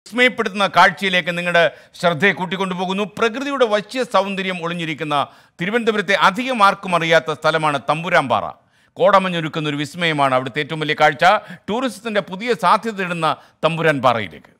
വിസ്മയപ്പെടുത്തുന്ന കാഴ്ചയിലേക്ക് നിങ്ങളുടെ ശ്രദ്ധയെ കൂട്ടിക്കൊണ്ടുപോകുന്നു പ്രകൃതിയുടെ വശ്യ സൗന്ദര്യം ഒളിഞ്ഞിരിക്കുന്ന തിരുവനന്തപുരത്തെ അധികം ആർക്കും അറിയാത്ത സ്ഥലമാണ് തമ്പുരാമ്പാറ കോടമഞ്ഞൊരുക്കുന്ന ഒരു വിസ്മയമാണ് അവിടുത്തെ ഏറ്റവും വലിയ കാഴ്ച ടൂറിസത്തിൻ്റെ പുതിയ സാധ്യത ഇടുന്ന തമ്പുരാൻ പാറയിലേക്ക്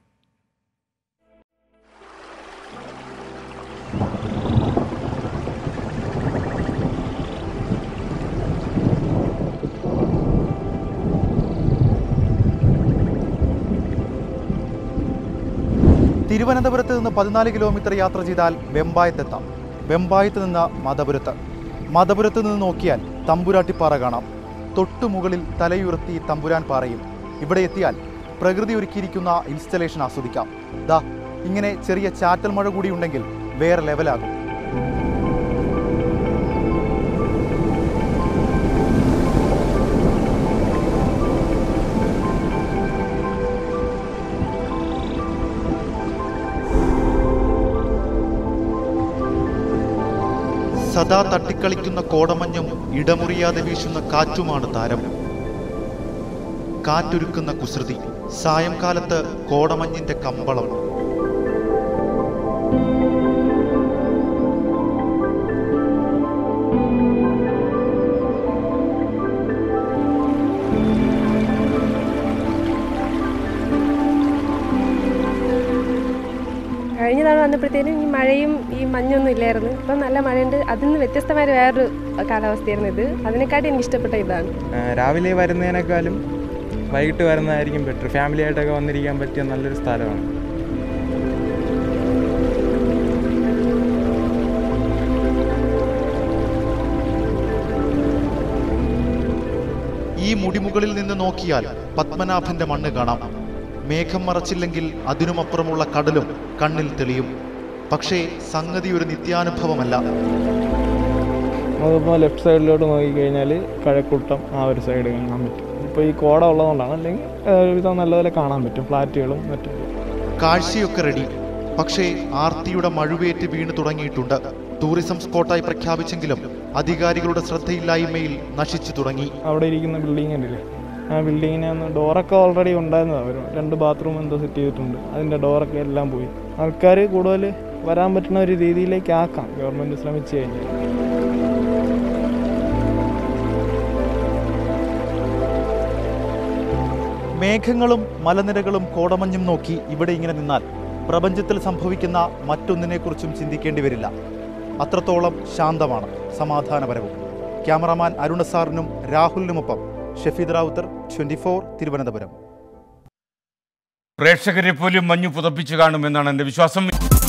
തിരുവനന്തപുരത്ത് നിന്ന് പതിനാല് കിലോമീറ്റർ യാത്ര ചെയ്താൽ വെമ്പായത്തെത്താം വെമ്പായത്ത് നിന്ന് മതപുരത്ത് മതപുരത്ത് നിന്ന് നോക്കിയാൽ തമ്പുരാട്ടിപ്പാറ കാണാം തൊട്ടുമുകളിൽ തലയുയർത്തി തമ്പുരാൻ പാറയും ഇവിടെ എത്തിയാൽ പ്രകൃതി ഒരുക്കിയിരിക്കുന്ന ഇൻസ്റ്റലേഷൻ ആസ്വദിക്കാം ദാ ഇങ്ങനെ ചെറിയ ചാറ്റൽ മഴ കൂടി ഉണ്ടെങ്കിൽ വേറെ ലെവലാകും സദാ തട്ടിക്കളിക്കുന്ന കോടമഞ്ഞും ഇടമുറിയാതെ വീശുന്ന കാറ്റുമാണ് താരം കാറ്റൊരുക്കുന്ന കുസൃതി സായംകാലത്ത് കോടമഞ്ഞിന്റെ കമ്പളം കഴിഞ്ഞ തവണ വന്നപ്പോഴത്തേനും ഈ മഴയും ഈ മഞ്ഞൊന്നും ഇല്ലായിരുന്നു ഇപ്പം നല്ല മഴയുണ്ട് അതിൽ നിന്ന് വ്യത്യസ്തമായ വേറൊരു കാലാവസ്ഥയായിരുന്നു ഇത് അതിനെക്കാട്ടി എനിക്ക് ഇഷ്ടപ്പെട്ട ഇതാണ് ആ, രാവിലെ വരുന്നതിനേക്കാളും വൈകിട്ട് വരുന്നതായിരിക്കും ബെറ്റർ ഫാമിലി ആയിട്ടൊക്കെ വന്നിരിക്കാൻ പറ്റിയ നല്ലൊരു സ്ഥലമാണ് ഈ മുടിമുകളിൽ നിന്ന് നോക്കിയാൽ പത്മനാഭന്റെ മണ്ണ് കാണാം മേഘം മറച്ചില്ലെങ്കിൽ അതിനുമപ്പുറമുള്ള കടലും കണ്ണിൽ തെളിയും പക്ഷേ സംഗതി ഒരു നിത്യാനുഭവമല്ല നമുക്കിപ്പോൾ ലെഫ്റ്റ് സൈഡിലോട്ട് നോക്കിക്കഴിഞ്ഞാൽ കഴക്കൂട്ടം ആ ഒരു സൈഡ് കാണാൻ പറ്റും ഇപ്പോൾ ഈ കോട ഉള്ളതുകൊണ്ടാണ് അല്ലെങ്കിൽ ഒരുവിധം നല്ലപോലെ കാണാൻ പറ്റും ഫ്ലാറ്റുകളും മറ്റും കാഴ്ചയൊക്കെ റെഡി പക്ഷേ ആർത്തിയുടെ മഴുവേറ്റ് വീണു തുടങ്ങിയിട്ടുണ്ട് ടൂറിസം സ്പോട്ടായി പ്രഖ്യാപിച്ചെങ്കിലും അധികാരികളുടെ ശ്രദ്ധയില്ലായ്മയിൽ നശിച്ചു തുടങ്ങി അവിടെ ഇരിക്കുന്ന ബിൽഡിംഗ് ഉണ്ടല്ലേ ആ ബിൽഡിങ്ങിന് ഒന്ന് ഡോറൊക്കെ ഓൾറെഡി ഉണ്ടായിരുന്നതാണ് ഒരു രണ്ട് ബാത്റൂം എന്തോ സെറ്റ് ചെയ്തിട്ടുണ്ട് അതിൻ്റെ ഡോറൊക്കെ എല്ലാം പോയി ആൾക്കാർ കൂടുതൽ വരാൻ പറ്റുന്ന ഒരു രീതിയിലേക്ക് ആക്കാം ഗവൺമെൻറ് ശ്രമിച്ചു കഴിഞ്ഞാൽ മേഘങ്ങളും മലനിരകളും കോടമഞ്ഞും നോക്കി ഇവിടെ ഇങ്ങനെ നിന്നാൽ പ്രപഞ്ചത്തിൽ സംഭവിക്കുന്ന മറ്റൊന്നിനെക്കുറിച്ചും ചിന്തിക്കേണ്ടി വരില്ല അത്രത്തോളം ശാന്തമാണ് സമാധാനപരവും ക്യാമറാമാൻ അരുണസാറിനും രാഹുലിനുമൊപ്പം ഷഫീദ് റാവുത്തർ ട്വന്റി തിരുവനന്തപുരം പ്രേക്ഷകരെ പോലും മഞ്ഞു പുതപ്പിച്ചു കാണുമെന്നാണ് എൻ്റെ വിശ്വാസം